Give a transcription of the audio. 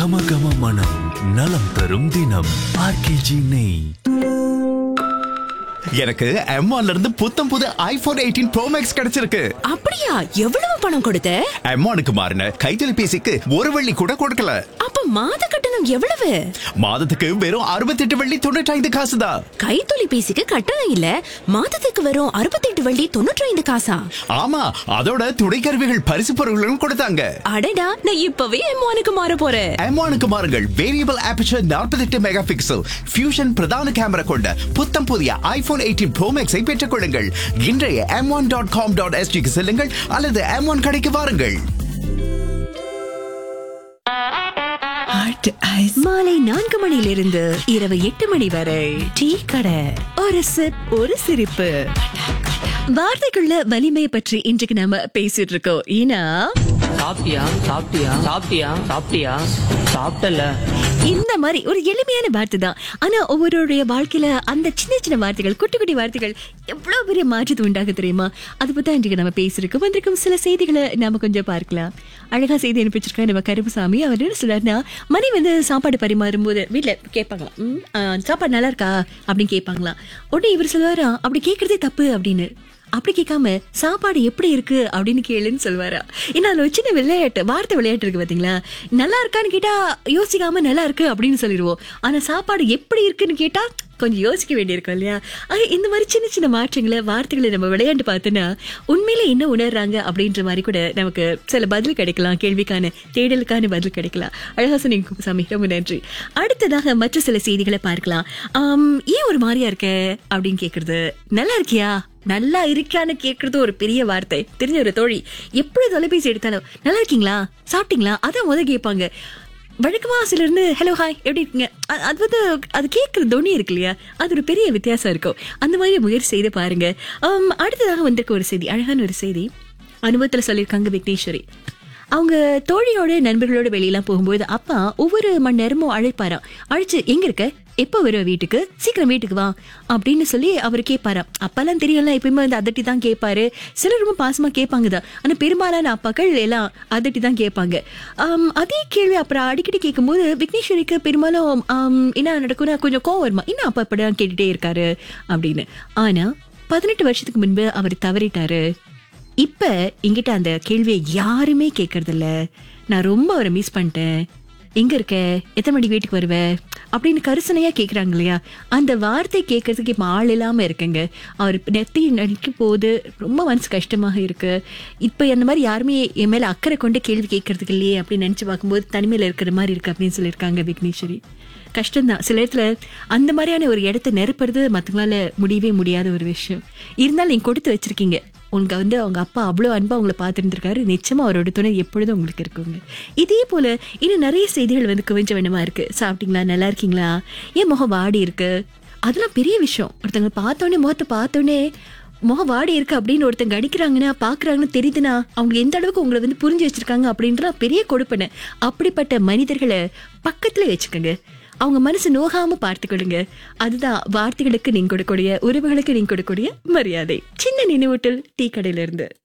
கம கம மனம் நலம் தரும் தினம் ஆர்கேஜி நெய் எனக்கு M1 ல இருந்து புத்தம் புது ஐபோன் எயிட்டீன் ப்ரோ மேக்ஸ் கிடைச்சிருக்கு அப்படியா எவ்வளவு பணம் கொடுத்த M1க்கு மாறின கைத்தொலைபேசிக்கு ஒரு வெள்ளி கூட கொடுக்கல அப்ப மாத கட்டணம் எவ்வளவு மாதத்துக்கு வெறும் 68 வெள்ளி தொண்ணூற்றி ஐந்து காசு தான் கைத்தொலைபேசிக்கு கட்டணம் இல்ல மாதத்துக்கு வரும் அறுபத்தெட்டு வள்ளி தொண்ணூற்றி ஐந்து காசா ஆமா அதோட துணை கருவிகள் பரிசு பொருட்களும் கொடுத்தாங்க அடடா நான் இப்பவே எம்மானுக்கு மாற போறேன் M1க்கு மாறுங்கள் variable aperture 48 mega pixel fusion பிரதான கேமரா கொண்ட புத்தம் புதிய ஐபோன் எயிட்டீன் ப்ரோ மேக்ஸை பெற்றுக் கொள்ளுங்கள் இன்றைய M one dot com dot எஸ்டிக்கு செல்லுங்கள் அல்லது எம் ஒன் கடைக்கு வாருங்கள் மாலை நான்கு மணியிலிருந்து இரவு எட்டு மணி வரை டீ கடை ஒரு சிப் ஒரு சிரிப்பு வார்த்தைக்குள்ள வலிமையை பற்றி இன்றைக்கு நாம பேசிட்டு இருக்கோம் ஏன்னா சாப்பிட்டியா சாப்பிட்டியா சாப்பிட்டியா சாப்பிட்டியா சாப்பிட்டல இந்த மாதிரி ஒரு எளிமையான வார்த்தை தான் ஆனா ஒவ்வொருடைய வாழ்க்கையில அந்த சின்ன சின்ன வார்த்தைகள் குட்டி குட்டி வார்த்தைகள் எவ்வளவு பெரிய மாற்றத்தை உண்டாக தெரியுமா அது பத்தி தான் இன்றைக்கு நம்ம பேசிருக்கோம் வந்திருக்கும் சில செய்திகளை நாம கொஞ்சம் பார்க்கலாம் அழகா செய்தி அனுப்பிச்சிருக்கா நம்ம கருப்புசாமி அவர் என்ன சொல்றாருன்னா மணி வந்து சாப்பாடு பரிமாறும் போது வீட்டுல கேட்பாங்களாம் "ம், ஆ, சாப்பாடு நல்லா இருக்கா அப்படின்னு கேட்பாங்களாம் உடனே இவர் சொல்லுவாரா அப்படி கேட்கறதே தப்பு அப்படின்னு அப்படி கேட்காம சாப்பாடு எப்படி இருக்கு அப்படின்னு கேளுன்னு சொல்லுவாரா ஏன்னா அதுல ஒரு சின்ன விளையாட்டு வார்த்தை விளையாட்டு இருக்கு பாத்தீங்களா நல்லா இருக்கான்னு கேட்டா யோசிக்காம நல்லா இருக்கு அப்படின்னு சொல்லிடுவோம் ஆனா சாப்பாடு எப்படி இருக்குன்னு கேட்டா கொஞ்சம் யோசிக்க வேண்டியிருக்கும் இல்லையா ஆக இந்த மாதிரி சின்ன சின்ன மாற்றங்களை வார்த்தைகளை நம்ம விளையாண்டு பார்த்தோன்னா உண்மையில என்ன உணர்றாங்க அப்படின்ற மாதிரி கூட நமக்கு சில பதில் கிடைக்கலாம் கேள்விக்கான தேடலுக்கான பதில் கிடைக்கலாம் அழகா சொன்னீங்க குப்புசாமி ரொம்ப நன்றி அடுத்ததாக மற்ற சில செய்திகளை பார்க்கலாம் ஆம், ஏன் ஒரு மாதிரியா இருக்க அப்படின்னு கேக்குறது நல்லா இருக்கியா நல்லா இருக்கான்னு கேக்குறது ஒரு பெரிய வார்த்தை தெரிஞ்ச ஒரு தோழி எப்படி தொலைபேசி எடுத்தாலும் நல்லா இருக்கீங்களா சாப்பிட்டீங்களா அதான் முத கேட்பாங்க வழக்கமா சிலர் இருந்து ஹலோ ஹாய் எப்படி இருக்கீங்க அ- அது வந்து அது கேட்குற தொனி இருக்கு இல்லையா அது ஒரு பெரிய வித்தியாசம் இருக்கும் அந்த மாதிரி முயற்சி செய்து பாருங்க ஆம், அடுத்ததாக வந்திருக்க ஒரு செய்தி அழகான ஒரு செய்தி அனுபவத்தில் சொல்லியிருக்காங்க விக்னேஸ்வரி அவங்க தோழியோட நண்பர்களோட வெளியெல்லாம் போகும்போது அப்பா ஒவ்வொரு மணி நேரமும் அழைப்பாராம் அழைச்சு எங்க இருக்க எப்போ வருவ வீட்டுக்கு சீக்கிரம் வீட்டுக்கு வா அப்படின்னு சொல்லி அவர் கேட்பாராம் அப்பெல்லாம் தெரியல எப்பயுமே வந்து அதட்டி தான் கேட்பாரு சிலர் ரொம்ப பாசமா கேட்பாங்க தான் ஆனா பெரும்பாலான அப்பாக்கள் எல்லாம் அதட்டி தான் கேட்பாங்க ஆம், அதே கேள்வி அப்புறம் அடிக்கடி கேட்கும்போது விக்னேஸ்வரிக்கு பெரும்பாலும் ஆம், என்ன நடக்கும்னா கொஞ்சம் கோவம் வருமா இன்னும் அப்பா இப்படிதான் கேட்டுட்டே இருக்காரு அப்படின்னு ஆனா பதினெட்டு வருஷத்துக்கு முன்பு அவர் தவறிட்டாரு இப்ப என்கிட்ட அந்த கேள்வியை யாருமே கேட்கறது இல்ல நான் ரொம்ப அவரை மிஸ் பண்ணிட்டேன் எங்க இருக்க எத்தனை மணிக்கு வீட்டுக்கு வருவ அப்படின்னு கரிசனையா கேக்குறாங்க இல்லையா அந்த வார்த்தை கேட்கறதுக்கு இப்ப ஆள் இல்லாம இருக்குங்க அவர் நெத்தி நடிக்க போது ரொம்ப மனசு கஷ்டமாக இருக்கு இப்ப அந்த மாதிரி யாருமே என் மேல அக்கறை கொண்டு கேள்வி கேட்கறதுக்கு இல்லையே அப்படின்னு நினைச்சு பார்க்கும்போது தனிமையில இருக்கிற மாதிரி இருக்கு அப்படின்னு சொல்லியிருக்காங்க விக்னேஸ்வரி கஷ்டம்தான் சில இடத்துல அந்த மாதிரியான ஒரு இடத்த நிரப்புறது மற்றவங்களால முடியவே முடியாத ஒரு விஷயம் இருந்தாலும் நீங்க கொடுத்து வச்சிருக்கீங்க உங்க வந்து அவங்க அப்பா அவ்வளோ அன்பா உங்களை பார்த்துருந்துருக்காரு நிச்சயமா அவரோட துணை எப்பொழுதும் உங்களுக்கு இருக்குங்க இதே போல இன்னும் நிறைய செய்திகள் வந்து குவிஞ்ச வேணுமா இருக்கு சாப்பிட்டீங்களா நல்லா இருக்கீங்களா ஏன் முகம் வாடி இருக்கு அதெல்லாம் பெரிய விஷயம் ஒருத்தவங்க பார்த்தோன்னே முகத்தை பார்த்தோன்னே முகம் வாடி இருக்கு அப்படின்னு ஒருத்தங்க அடிக்கிறாங்கன்னா பாக்குறாங்கன்னு தெரியுதுன்னா அவங்க எந்த அளவுக்கு உங்களை வந்து புரிஞ்சு வச்சிருக்காங்க அப்படின்றலாம் பெரிய கொடுப்பனை அப்படிப்பட்ட மனிதர்களை பக்கத்துல வச்சுக்கோங்க அவங்க மனசு நோகாம பார்த்துக்கொள்ளுங்க அதுதான் வார்த்தைகளுக்கு நீங்க கொடுக்கக்கூடிய உறவுகளுக்கு நீங்க கொடுக்கக்கூடிய மரியாதை சின்ன நினைவூட்டல் டீ கடையில இருந்து